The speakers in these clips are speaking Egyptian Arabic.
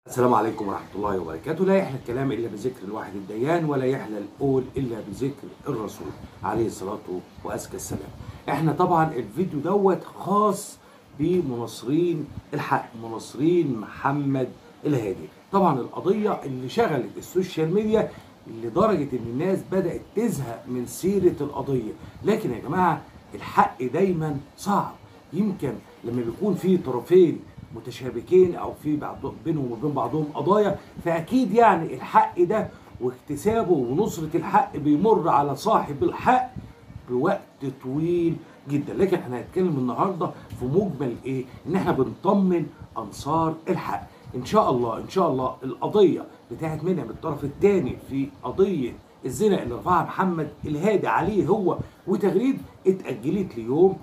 السلام عليكم ورحمة الله وبركاته لا يحلى الكلام إلا بذكر الواحد الديان ولا يحلى القول إلا بذكر الرسول عليه الصلاة وأزكى السلام احنا طبعا الفيديو دوت خاص بمناصرين الحق مناصرين محمد الهادي طبعا القضية اللي شغلت السوشيال ميديا لدرجة ان الناس بدأت تزهق من سيرة القضية لكن يا جماعة الحق دايما صعب يمكن لما بيكون في طرفين متشابكين او في بعض بينهم وبين بعضهم قضايا فاكيد يعني الحق ده واكتسابه ونصرة الحق بيمر على صاحب الحق بوقت طويل جدا لكن احنا هنتكلم النهارده في مجمل ايه ان احنا بنطمن انصار الحق ان شاء الله ان شاء الله القضيه بتاعت منعم الطرف الثاني في قضيه الزنا اللي رفعها محمد الهادي عليه هو وتغريد اتاجلت ليوم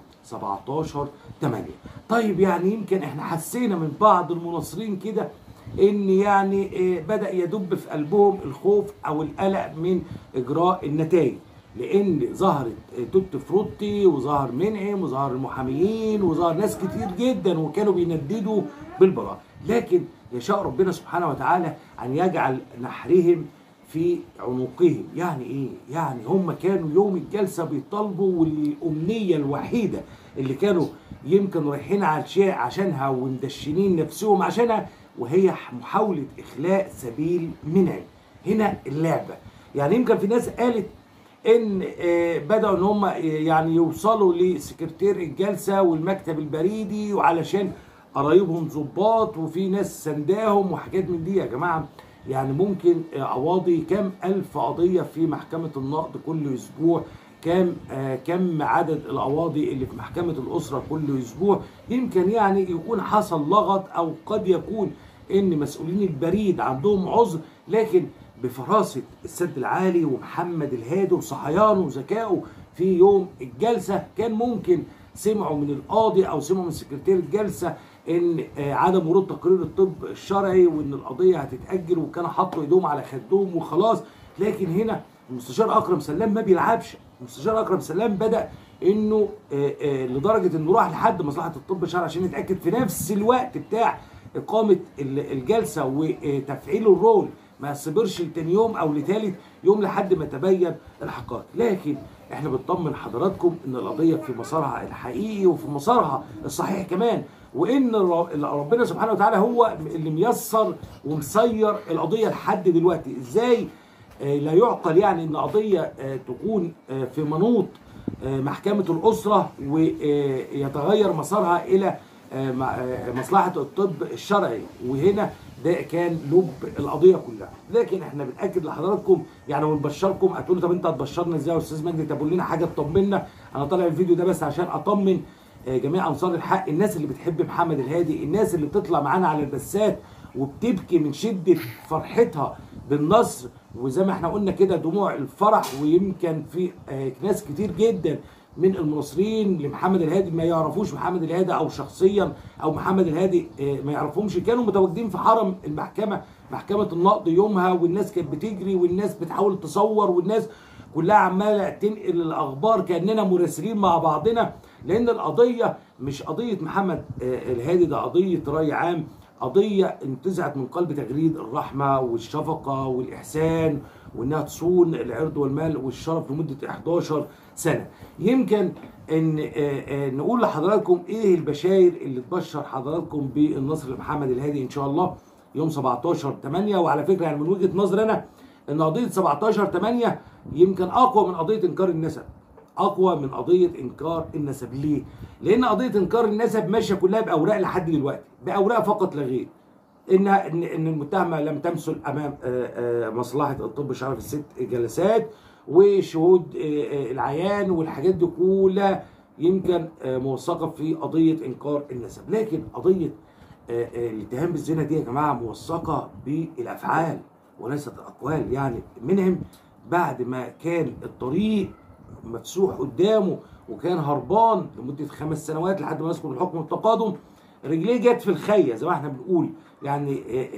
17 8 طيب يعني يمكن احنا حسينا من بعض المناصرين كده ان يعني بدا يدب في قلبهم الخوف او القلق من اجراء النتائج لان ظهرت توت فروتي وظهر منعم وظهر المحاميين وظهر ناس كتير جدا وكانوا بينددوا بالبراءه لكن يشاء ربنا سبحانه وتعالى ان يجعل نحرهم في عنقهم يعني ايه يعني هم كانوا يوم الجلسه بيطالبوا والامنيه الوحيده اللي كانوا يمكن رايحين على الشيء عشانها ومدشنين نفسهم عشانها وهي محاوله اخلاء سبيل منعم هنا اللعبه يعني يمكن في ناس قالت ان بداوا ان هم يعني يوصلوا لسكرتير الجلسه والمكتب البريدي وعلشان قرايبهم ظباط وفي ناس سنداهم وحاجات من دي يا جماعه يعني ممكن قواضي كام ألف قضية في محكمة النقد كل أسبوع كام آه كم عدد القواضي اللي في محكمة الأسرة كل أسبوع يمكن يعني يكون حصل لغط أو قد يكون إن مسؤولين البريد عندهم عذر لكن بفراسة السد العالي ومحمد الهادي وصحيانه وذكائه في يوم الجلسة كان ممكن سمعوا من القاضي أو سمعوا من سكرتير الجلسة ان عدم ورود تقرير الطب الشرعي وان القضيه هتتاجل وكانوا حطوا ايدهم على خدهم وخلاص لكن هنا المستشار اكرم سلام ما بيلعبش المستشار اكرم سلام بدا انه لدرجه انه راح لحد مصلحه الطب الشرعي عشان يتاكد في نفس الوقت بتاع اقامه الجلسه وتفعيل الرول ما صبرش لتاني يوم او لتالت يوم لحد ما تبين الحقائق لكن احنا بنطمن حضراتكم ان القضيه في مسارها الحقيقي وفي مسارها الصحيح كمان وان ربنا سبحانه وتعالى هو اللي ميسر ومسير القضيه لحد دلوقتي ازاي لا يعقل يعني ان قضيه تكون في منوط محكمه الاسره ويتغير مسارها الى مصلحه الطب الشرعي وهنا ده كان لب القضيه كلها لكن احنا بناكد لحضراتكم يعني ونبشركم هتقولوا طب انت هتبشرنا ازاي يا استاذ مجدي طب قول لنا حاجه تطمنا انا طالع الفيديو ده بس عشان اطمن جميع انصار الحق الناس اللي بتحب محمد الهادي الناس اللي بتطلع معانا على البثات وبتبكي من شده فرحتها بالنصر وزي ما احنا قلنا كده دموع الفرح ويمكن في ناس كتير جدا من المناصرين لمحمد الهادي ما يعرفوش محمد الهادي او شخصيا او محمد الهادي ما يعرفهمش كانوا متواجدين في حرم المحكمه محكمه النقد يومها والناس كانت بتجري والناس بتحاول تصور والناس كلها عماله تنقل الاخبار كاننا مراسلين مع بعضنا لان القضيه مش قضيه محمد الهادي ده قضيه راي عام قضيه انتزعت من قلب تغريد الرحمه والشفقه والاحسان وانها تصون العرض والمال والشرف لمده 11 سنه يمكن ان نقول لحضراتكم ايه البشاير اللي تبشر حضراتكم بالنصر لمحمد الهادي ان شاء الله يوم 17 8 وعلى فكره يعني من وجهه نظري انا ان قضيه 17 8 يمكن اقوى من قضيه انكار النسب اقوى من قضيه انكار النسب ليه لان قضيه انكار النسب ماشيه كلها باوراق لحد دلوقتي باوراق فقط لا غير ان ان ان المتهمه لم تمثل امام مصلحه الطب الشرعي في الست جلسات وشهود العيان والحاجات دي كلها يمكن موثقه في قضيه انكار النسب لكن قضيه الاتهام بالزنا دي يا جماعه موثقه بالافعال وليست الاقوال يعني منهم بعد ما كان الطريق مفسوح قدامه وكان هربان لمده خمس سنوات لحد ما يسقط الحكم التقادم رجليه جت في الخيه زي ما احنا بنقول يعني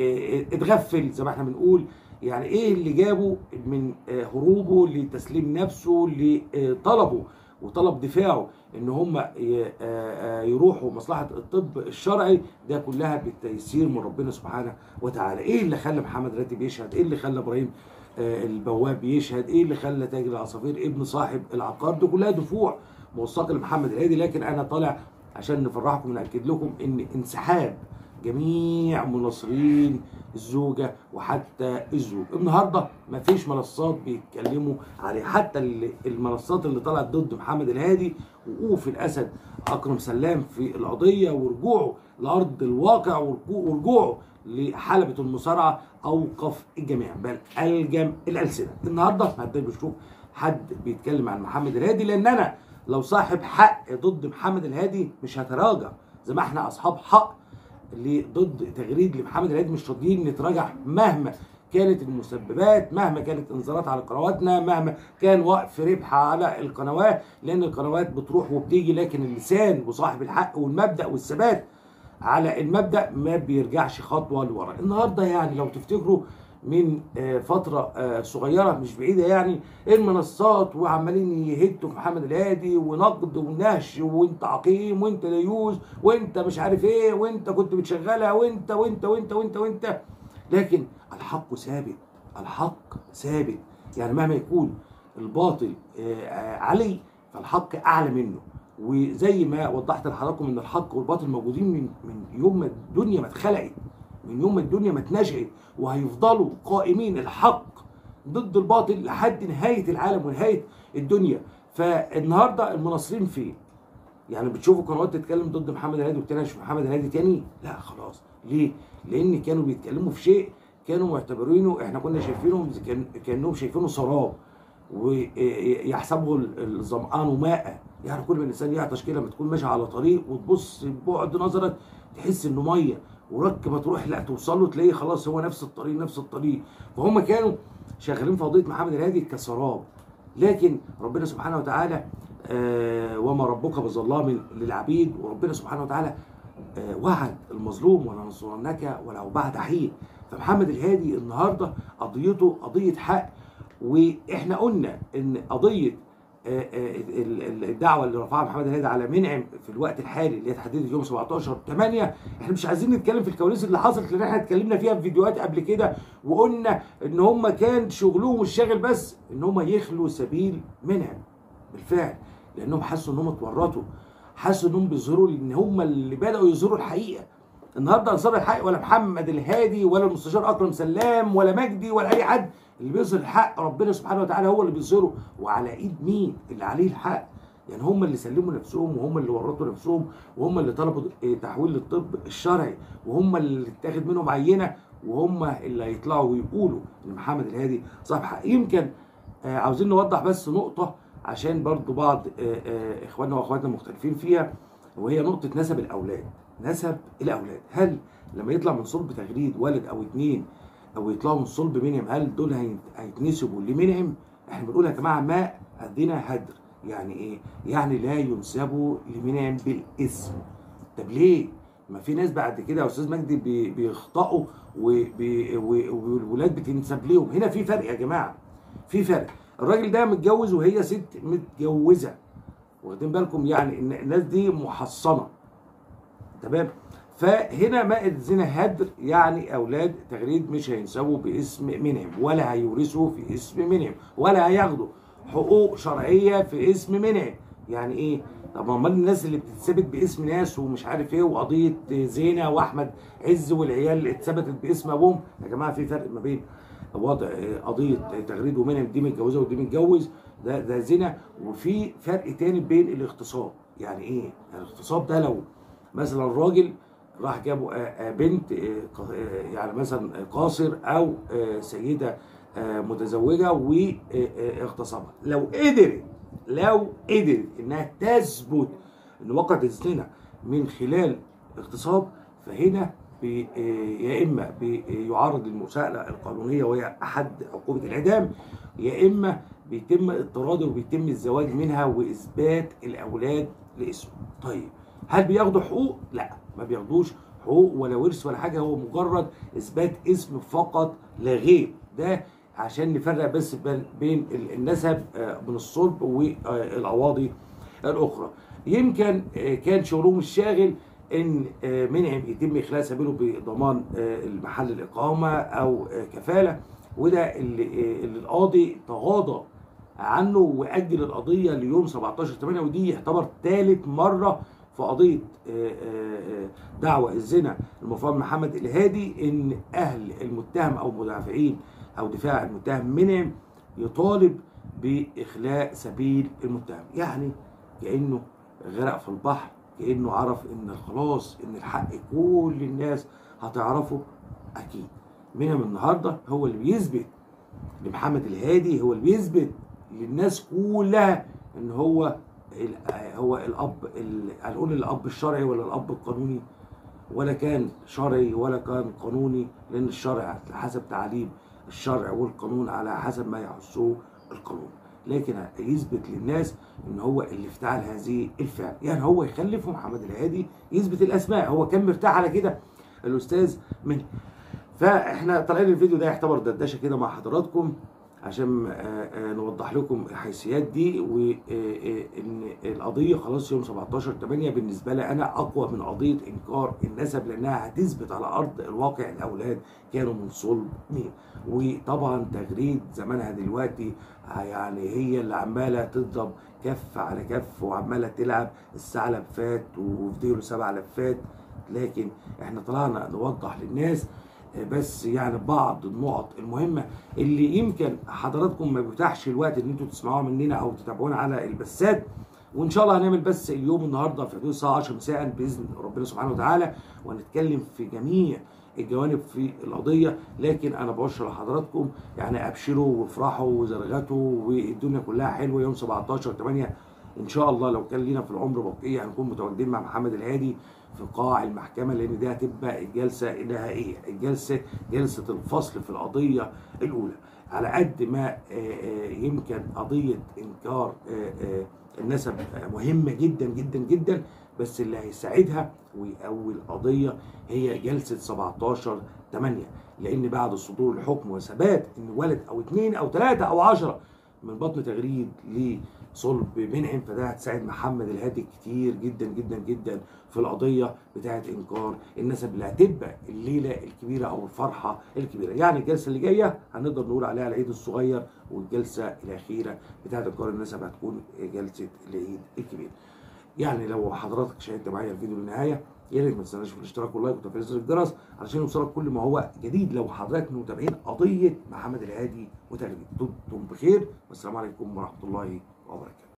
اتغفل زي ما احنا بنقول يعني ايه اللي جابه من هروبه لتسليم نفسه لطلبه وطلب دفاعه ان هم ي- آه، آه، يروحوا مصلحه الطب الشرعي ده كلها بالتيسير من ربنا سبحانه وتعالى ايه اللي خلى محمد راتب يشهد ايه اللي خلى ابراهيم آه، البواب يشهد ايه اللي خلى تاجر العصافير ابن صاحب العقار دي كلها دفوع موثقه لمحمد الهادي لكن انا طالع عشان نفرحكم وناكد لكم ان انسحاب جميع مناصرين الزوجه وحتى الزوج النهارده مفيش منصات بيتكلموا عليه حتى ال- المنصات اللي طلعت ضد محمد الهادي وقوف الاسد اكرم سلام في القضيه ورجوعه لارض الواقع ورجوع- ورجوعه لحلبة المصارعة أوقف الجميع بل ألجم الألسنة النهاردة ما حدش بيشوف حد بيتكلم عن محمد الهادي لأن أنا لو صاحب حق ضد محمد الهادي مش هتراجع زي ما احنا أصحاب حق اللي ضد تغريد لمحمد الهادي مش راضيين نتراجع مهما كانت المسببات مهما كانت انذارات على قنواتنا مهما كان وقف ربح على القنوات لان القنوات بتروح وبتيجي لكن اللسان وصاحب الحق والمبدا والثبات على المبدا ما بيرجعش خطوه لورا النهارده يعني لو تفتكروا من آه، فتره آه، صغيره مش بعيده يعني المنصات وعمالين يهدوا في محمد الهادي ونقد ونهش وانت عقيم وانت ديوز وانت مش عارف ايه وانت كنت بتشغلها وانت وانت وانت وانت وانت لكن الحق ثابت الحق ثابت يعني مهما يكون الباطل آه، آه، علي فالحق اعلى منه وزي ما وضحت لحضراتكم ان الحق والباطل موجودين من من يوم ما الدنيا ما اتخلقت من يوم ما الدنيا ما اتنشأت وهيفضلوا قائمين الحق ضد الباطل لحد نهايه العالم ونهايه الدنيا فالنهارده المناصرين فين؟ يعني بتشوفوا قنوات تتكلم ضد محمد الهادي وبتناقش في محمد الهادي تاني؟ لا خلاص ليه؟ لان كانوا بيتكلموا في شيء كانوا معتبرينه احنا كنا شايفينهم زي كان كانهم شايفينه سراب ويحسبه الظمآن ماء يعني كل ما الانسان يعطش كده لما تكون ماشي على طريق وتبص ببعد نظرك تحس انه ميه ورك ما تروح لا توصل له تلاقيه خلاص هو نفس الطريق نفس الطريق فهم كانوا شغالين في قضيه محمد الهادي كسراب لكن ربنا سبحانه وتعالى آه وما ربك بظلام للعبيد وربنا سبحانه وتعالى آه وعد المظلوم ولننصرنك ولو بعد حين فمحمد الهادي النهارده قضيته قضيه حق واحنا قلنا ان قضيه آه، آه، ال- ال- الدعوه اللي رفعها محمد الهادي على منعم في الوقت الحالي اللي هي اتحددت يوم 17 8 احنا مش عايزين نتكلم في الكواليس اللي حصلت لان احنا اتكلمنا فيها في فيديوهات قبل كده وقلنا ان هم كان شغلهم الشاغل بس ان هم يخلوا سبيل منعم بالفعل لانهم حسوا انهم اتورطوا حسوا انهم بيظهروا ان هم اللي بداوا يظهروا الحقيقه النهارده انصار الحق ولا محمد الهادي ولا المستشار اكرم سلام ولا مجدي ولا اي حد اللي بيظهر الحق ربنا سبحانه وتعالى هو اللي بيظهره وعلى ايد مين اللي عليه الحق يعني هم اللي سلموا نفسهم وهم اللي ورطوا نفسهم وهم اللي طلبوا إيه تحويل للطب الشرعي وهم اللي اتاخد منهم عينه وهم اللي هيطلعوا ويقولوا ان محمد الهادي صاحب حق يمكن آه عاوزين نوضح بس نقطه عشان برضو بعض آه آه اخواننا واخواتنا مختلفين فيها وهي نقطه نسب الاولاد نسب الاولاد هل لما يطلع من صلب تغريد ولد او اتنين او يطلعوا من صلب منعم هل دول هيت- هيتنسبوا لمنعم احنا بنقول يا جماعه ما هدينا هدر يعني ايه يعني لا ينسبوا لمنعم بالاسم طب ليه ما في ناس بعد كده يا استاذ مجدي بي- بيخطئوا وبي- و- والولاد بتنسب ليهم هنا في فرق يا جماعه في فرق الراجل ده متجوز وهي ست متجوزه واخدين بالكم يعني إن الناس دي محصنه تمام فهنا ما الزنا هدر يعني اولاد تغريد مش هينسبوا باسم منعم ولا هيورثوا في اسم منعم ولا هياخدوا حقوق شرعيه في اسم منعم يعني ايه طب امال الناس اللي بتتثبت باسم ناس ومش عارف ايه وقضيه زينه واحمد عز والعيال اللي اتثبتت باسم ابوهم يا جماعه في فرق ما بين وضع قضيه تغريد ومنعم دي متجوزه ودي متجوز ده ده زنا وفي فرق تاني بين الاغتصاب يعني ايه الاغتصاب ده لو مثلا راجل راح جابوا آه، آه، بنت آه، ق- آه، يعني مثلا قاصر او آه، سيده آه، متزوجه واغتصبها لو قدرت لو قدرت انها تثبت ان وقعت الزنا من خلال اغتصاب فهنا بي- آه، يا اما بيعرض للمساءله القانونيه وهي احد عقوبه الاعدام يا اما بيتم اضطراده وبيتم الزواج منها واثبات الاولاد لاسمه طيب هل بياخدوا حقوق لا ما بياخدوش حقوق ولا ورث ولا حاجه هو مجرد اثبات اسم فقط لا غير ده عشان نفرق بس بين بين ال- النسب آه، من الصلب والعواضي الاخرى يمكن آه، كان شغلهم الشاغل ان آه، منعم يتم اخلاء سبيله بضمان آه، المحل الاقامه او آه، كفاله وده اللي آه، اللي القاضي تغاضى عنه واجل القضيه ليوم 17 8 ودي يعتبر ثالث مره في قضيه آه، آه، آه، دعوى الزنا المفروض محمد الهادي ان اهل المتهم او مدافعين او دفاع المتهم منعم يطالب باخلاء سبيل المتهم يعني كانه غرق في البحر كانه عرف ان خلاص ان الحق كل الناس هتعرفه اكيد منعم النهارده هو اللي بيثبت لمحمد الهادي هو اللي بيثبت للناس كلها ان هو ال- هو الاب ال- هنقول الاب الشرعي ولا الاب القانوني ولا كان شرعي ولا كان قانوني لان الشرع حسب تعاليم الشرع والقانون على حسب ما يحسه القانون لكن يثبت للناس ان هو اللي افتعل هذه الفعل يعني هو يخلف محمد الهادي يثبت الاسماء هو كان مرتاح على كده الاستاذ من فاحنا طالعين الفيديو ده يعتبر دردشه كده مع حضراتكم عشان آه، آه، نوضح لكم الحيثيات دي وان القضيه خلاص يوم 17 8 بالنسبه لي انا اقوى من قضيه انكار النسب لانها هتثبت على ارض الواقع الاولاد كانوا من صلب مين وطبعا تغريد زمانها دلوقتي آه، يعني هي اللي عماله تضرب كف على كف وعماله تلعب الساعه لفات وفضلوا سبع لفات لكن احنا طلعنا نوضح للناس بس يعني بعض النقط المهمه اللي يمكن حضراتكم ما بيتاحش الوقت ان انتوا تسمعوها مننا او تتابعونا على البثات وان شاء الله هنعمل بس اليوم النهارده في حدود الساعه 10 مساء باذن ربنا سبحانه وتعالى وهنتكلم في جميع الجوانب في القضيه لكن انا ببشر لحضراتكم يعني ابشروا وافرحوا وزرغتوا والدنيا كلها حلوه يوم 17 8 ان شاء الله لو كان لينا في العمر بقيه هنكون متواجدين مع محمد الهادي في قاع المحكمه لان دي هتبقى الجلسه النهائيه الجلسه جلسه الفصل في القضيه الاولى على قد ما آه، آه، يمكن قضيه انكار آه، آه، النسب آه، مهمه جدا جدا جدا بس اللي هيساعدها ويقوي القضيه هي جلسه 17 8 لان بعد صدور الحكم وثبات ان ولد او اثنين او ثلاثه او عشرة من بطن تغريد لصلب منعم فده هتساعد محمد الهادي كتير جدا جدا جدا في القضيه بتاعه انكار النسب اللي هتبقى الليله الكبيره او الفرحه الكبيره يعني الجلسه اللي جايه هنقدر نقول عليها العيد الصغير والجلسه الاخيره بتاعه انكار النسب هتكون جلسه العيد الكبير يعني لو حضرتك شاهدت معايا الفيديو للنهايه يا ريت ما تنساش في الاشتراك واللايك وتفعيل زر الجرس علشان يوصلك كل ما هو جديد لو حضرتك من متابعين قضيه محمد الهادي وتغريد دمتم بخير والسلام عليكم ورحمه الله وبركاته